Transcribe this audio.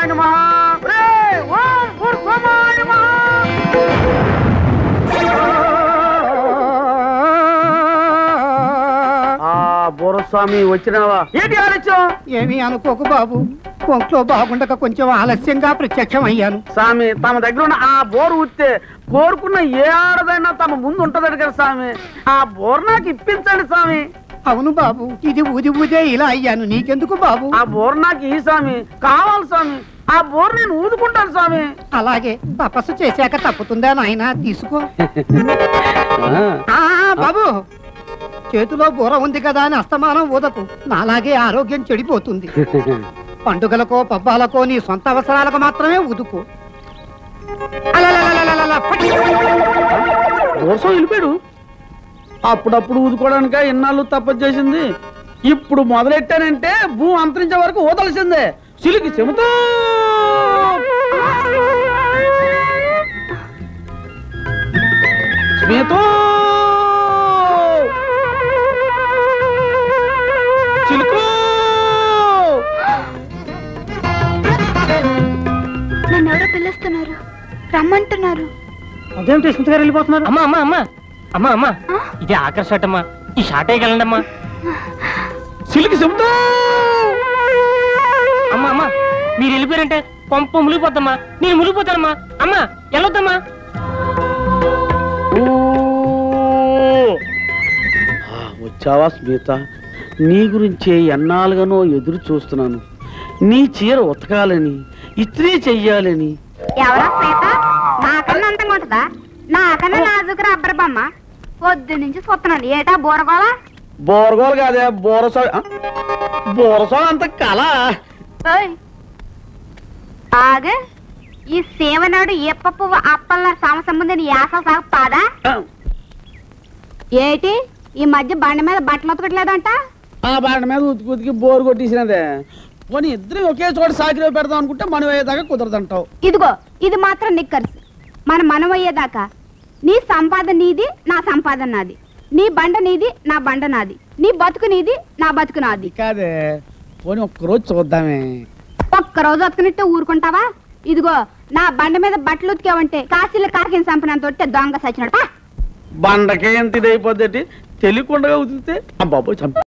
నమః రే ఓం పురుషోత్తమాయ నమః ఆ బోరస్వామి వచ్చినావా ఏంటి ఆలస్యం ఏమీ అనుకోకు బాబు ఒంట్లో బాగుండక కొంచెం ఆలస్యంగా ప్రత్యక్షం అయ్యాను స్వామి తమ దగ్గర ఉన్న ఆ బోరు ఉత్తే కోరుకున్న ఏ ఆడదైనా తమ ముందు ఉంటదట కదా స్వామి ఆ బోర్ నాకు ఇప్పించండి స్వామి అవును బాబు ఇది ఊది ఊదే ఇలా అయ్యాను నీకెందుకు బాబు ఆ బోర్ నాకు ఈ స్వామి కావాలి స్వామి ఆ బోర్ నేను ఊదుకుంటాను స్వామి అలాగే తపస్సు చేశాక తప్పుతుందా నాయనా తీసుకో ఆ బాబు చేతిలో బూర ఉంది కదా అని అస్తమానం ఊదకు నాలాగే ఆరోగ్యం చెడిపోతుంది పండుగలకో పబ్బాలకో నీ సొంత అవసరాలకు మాత్రమే ఊదుకో అలలలలలలల, ఫట్. దోసం వెళ్ళిపోయాడు అప్పుడప్పుడు ఊదుకోవడానిక ఇన్నాళ్ళు తప్పదు చేసింది ఇప్పుడు మొదలెట్టానంటే భూ అంతరించే వరకు ఊదలసిందే చిలికి చెబుతూ స్మితూ చిలుకు నన్ను ఎవరో పిలుస్తున్నారు రమ్మంటున్నారు అదేమిటి స్మిత గారు వెళ్ళిపోతున్నారు అమ్మా అమ్మా అమ్మా అమ్మా అమ్మా ఆ? ఇది ఆఖరి షాట్ అమ్మా ఈ షాట్ వేయగలండి అమ్మా చిలికి చెబుతూ అమ్మా అమ్మా మీరు వెళ్ళిపోయారంటే పంప మునిగిపోద్దమ్మా నేను మునిగిపోతానమ్మా అమ్మా వెళ్ళొద్దమ్మా ఊ. ఆ, వచ్చావా స్మిత నీ గురించే ఎన్నాళ్ళుగానో ఎదురు చూస్తున్నాను నీ చీర ఉతకాలని ఇస్త్రీ చెయ్యాలని ఎవరా శ్వేత నాకన్నా అంతంగా ఉంటుందా నాకన్నా నాజుకు రబ్బర్ బొమ్మ పొద్దు నుంచి చూస్తున్నాను ఏటా బూరగోళ బోరగోలు కాదే బోరసో బోరసో అంత కళ ఓయ్ ఆగే ఈ సేవనాడు ఎప్ప పువ్వు అప్పల్ల సమసంబంధిని యాసలు సాగు పాదా ఏటి ఈ మధ్య బండి మీద బట్టలు ఉతకట్లేదంట ఆ బాట మీద ఉతికి ఉతికి బోరు కొట్టేసినదే పోనీ ఇద్దరు ఒకే చోట సాకిలో పెడదాం అనుకుంటే మనం అయ్యేదాకా కుదరదంటావు ఇదిగో ఇది మాత్రం నిక్కర్స్ మన మనం అయ్యేదాకా నీ సంపాదన నీది నా సంపాదన నాది నీ బండ నీది నా బండ నాది నీ బతుకు నీది నా బతుకు నాది కాదే పోనీ ఒక్కరోజు చూద్దామే ఒక్క రోజు ఉతకనిట్టే ఊరుకుంటావా ఇదిగో నా బండ మీద బట్టలు ఉతికావంటే కాశీలో కాకిన సంపనంత తొట్టే దొంగ సచ్చినట్టు బండకే ఎంత ఇది అయిపోద్ది తెలియకుండా ఉతికితే ఆ బాబోయ్ చంప